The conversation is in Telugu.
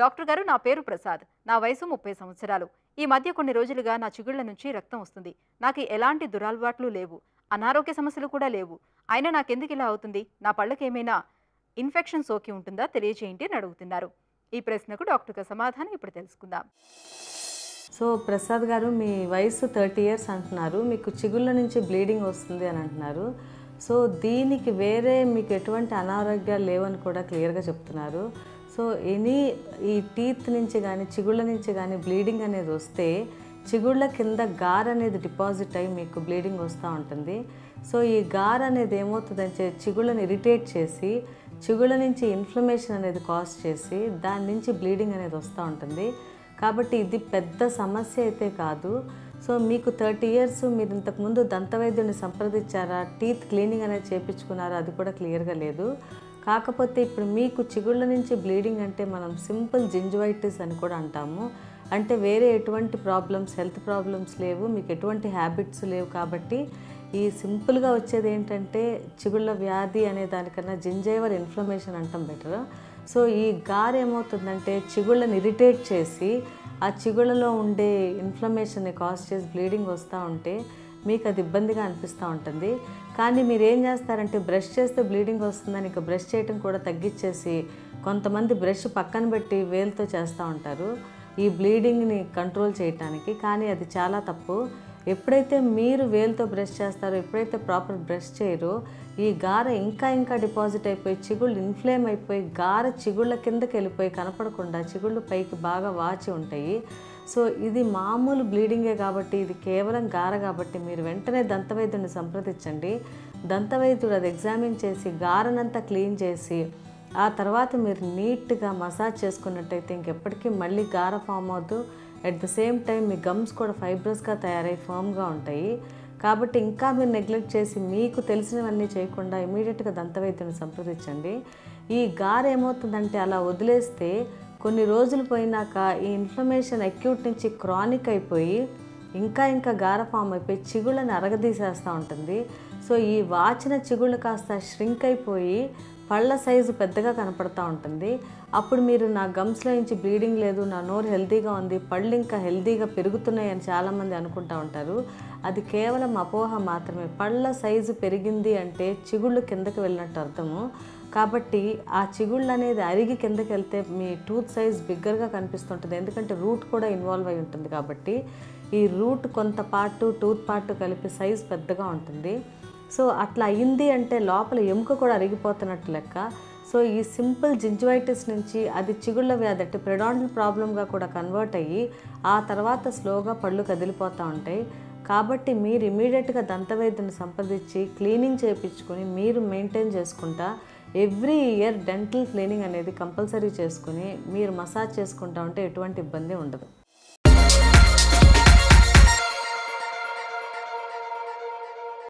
డాక్టర్ గారు నా పేరు ప్రసాద్ నా వయసు ముప్పై సంవత్సరాలు ఈ మధ్య కొన్ని రోజులుగా నా చిగుళ్ల నుంచి రక్తం వస్తుంది నాకు ఎలాంటి దురలవాట్లు లేవు అనారోగ్య సమస్యలు కూడా లేవు అయినా నాకెందుకు ఇలా అవుతుంది నా పళ్ళకి ఏమైనా ఇన్ఫెక్షన్ సోకి ఉంటుందా తెలియజేయండి అని అడుగుతున్నారు ఈ ప్రశ్నకు డాక్టర్ గారి సమాధానం ఇప్పుడు తెలుసుకుందాం సో ప్రసాద్ గారు మీ వయసు థర్టీ ఇయర్స్ అంటున్నారు మీకు చిగుళ్ళ నుంచి బ్లీడింగ్ వస్తుంది అని అంటున్నారు సో దీనికి వేరే మీకు ఎటువంటి అనారోగ్యాలు లేవని కూడా క్లియర్గా చెప్తున్నారు సో ఎనీ ఈ టీత్ నుంచి కానీ చిగుళ్ళ నుంచి కానీ బ్లీడింగ్ అనేది వస్తే చిగుళ్ళ కింద గార్ అనేది డిపాజిట్ అయ్యి మీకు బ్లీడింగ్ వస్తూ ఉంటుంది సో ఈ గార్ అనేది ఏమవుతుందంటే చిగుళ్ళని ఇరిటేట్ చేసి చిగుళ్ళ నుంచి ఇన్ఫ్లమేషన్ అనేది కాజ్ చేసి దాని నుంచి బ్లీడింగ్ అనేది వస్తూ ఉంటుంది కాబట్టి ఇది పెద్ద సమస్య అయితే కాదు సో మీకు థర్టీ ఇయర్స్ మీరు ఇంతకుముందు దంతవైద్యుని సంప్రదించారా టీత్ క్లీనింగ్ అనేది చేయించుకున్నారా అది కూడా క్లియర్గా లేదు కాకపోతే ఇప్పుడు మీకు చిగుళ్ళ నుంచి బ్లీడింగ్ అంటే మనం సింపుల్ జింజువైటిస్ అని కూడా అంటాము అంటే వేరే ఎటువంటి ప్రాబ్లమ్స్ హెల్త్ ప్రాబ్లమ్స్ లేవు మీకు ఎటువంటి హ్యాబిట్స్ లేవు కాబట్టి ఈ సింపుల్గా వచ్చేది ఏంటంటే చిగుళ్ళ వ్యాధి అనే దానికన్నా జింజైవర్ ఇన్ఫ్లమేషన్ అంటాం బెటర్ సో ఈ గార్ ఏమవుతుందంటే చిగుళ్ళని ఇరిటేట్ చేసి ఆ చిగుళ్ళలో ఉండే ఇన్ఫ్లమేషన్ని కాజ్ చేసి బ్లీడింగ్ వస్తూ ఉంటే మీకు అది ఇబ్బందిగా అనిపిస్తూ ఉంటుంది కానీ మీరు ఏం చేస్తారంటే బ్రష్ చేస్తే బ్లీడింగ్ వస్తుందని ఇక బ్రష్ చేయటం కూడా తగ్గించేసి కొంతమంది బ్రష్ పక్కన పెట్టి వేలుతో చేస్తూ ఉంటారు ఈ బ్లీడింగ్ని కంట్రోల్ చేయటానికి కానీ అది చాలా తప్పు ఎప్పుడైతే మీరు వేలుతో బ్రష్ చేస్తారో ఎప్పుడైతే ప్రాపర్ బ్రష్ చేయరో ఈ గార ఇంకా ఇంకా డిపాజిట్ అయిపోయి చిగుళ్ళు ఇన్ఫ్లేమ్ అయిపోయి గార చిగుళ్ళ కిందకి వెళ్ళిపోయి కనపడకుండా చిగుళ్ళు పైకి బాగా వాచి ఉంటాయి సో ఇది మామూలు బ్లీడింగే కాబట్టి ఇది కేవలం గార కాబట్టి మీరు వెంటనే దంతవైద్యుని సంప్రదించండి దంతవైద్యుడు అది ఎగ్జామిన్ చేసి గారనంతా క్లీన్ చేసి ఆ తర్వాత మీరు నీట్గా మసాజ్ చేసుకున్నట్టయితే ఇంకెప్పటికీ మళ్ళీ గార ఫామ్ అవుతూ అట్ ద సేమ్ టైం మీ గమ్స్ కూడా ఫైబ్రస్గా తయారై ఫర్మ్గా ఉంటాయి కాబట్టి ఇంకా మీరు నెగ్లెక్ట్ చేసి మీకు తెలిసినవన్నీ చేయకుండా ఇమీడియట్గా దంతవైద్యుని సంప్రదించండి ఈ గార ఏమవుతుందంటే అలా వదిలేస్తే కొన్ని రోజులు పోయినాక ఈ ఇన్ఫ్లమేషన్ అక్యూట్ నుంచి క్రానిక్ అయిపోయి ఇంకా ఇంకా గార ఫామ్ అయిపోయి చిగుళ్ళని అరగదీసేస్తూ ఉంటుంది సో ఈ వాచిన చిగుళ్ళు కాస్త ష్రింక్ అయిపోయి పళ్ళ సైజు పెద్దగా కనపడతా ఉంటుంది అప్పుడు మీరు నా గమ్స్లో నుంచి బ్లీడింగ్ లేదు నా నోరు హెల్తీగా ఉంది పళ్ళు ఇంకా హెల్తీగా పెరుగుతున్నాయి అని చాలామంది అనుకుంటా ఉంటారు అది కేవలం అపోహ మాత్రమే పళ్ళ సైజు పెరిగింది అంటే చిగుళ్ళు కిందకి వెళ్ళినట్టు అర్థము కాబట్టి ఆ చిగుళ్ళు అనేది అరిగి కిందకి వెళ్తే మీ టూత్ సైజ్ బిగ్గర్గా కనిపిస్తుంటుంది ఎందుకంటే రూట్ కూడా ఇన్వాల్వ్ అయి ఉంటుంది కాబట్టి ఈ రూట్ కొంత పార్ట్ టూత్ పార్ట్ కలిపి సైజ్ పెద్దగా ఉంటుంది సో అట్లా అయింది అంటే లోపల ఎముక కూడా అరిగిపోతున్నట్టు లెక్క సో ఈ సింపుల్ జింజువైటిస్ నుంచి అది చిగుళ్ళ వ్యాధి అంటే ప్రెడాంటల్ ప్రాబ్లంగా కూడా కన్వర్ట్ అయ్యి ఆ తర్వాత స్లోగా పళ్ళు కదిలిపోతూ ఉంటాయి కాబట్టి మీరు ఇమీడియట్గా దంతవైద్యుని సంప్రదించి క్లీనింగ్ చేయించుకొని మీరు మెయింటైన్ చేసుకుంటా ఎవ్రీ ఇయర్ డెంటల్ క్లీనింగ్ అనేది కంపల్సరీ చేసుకుని మీరు మసాజ్ చేసుకుంటా ఉంటే ఎటువంటి ఇబ్బంది ఉండదు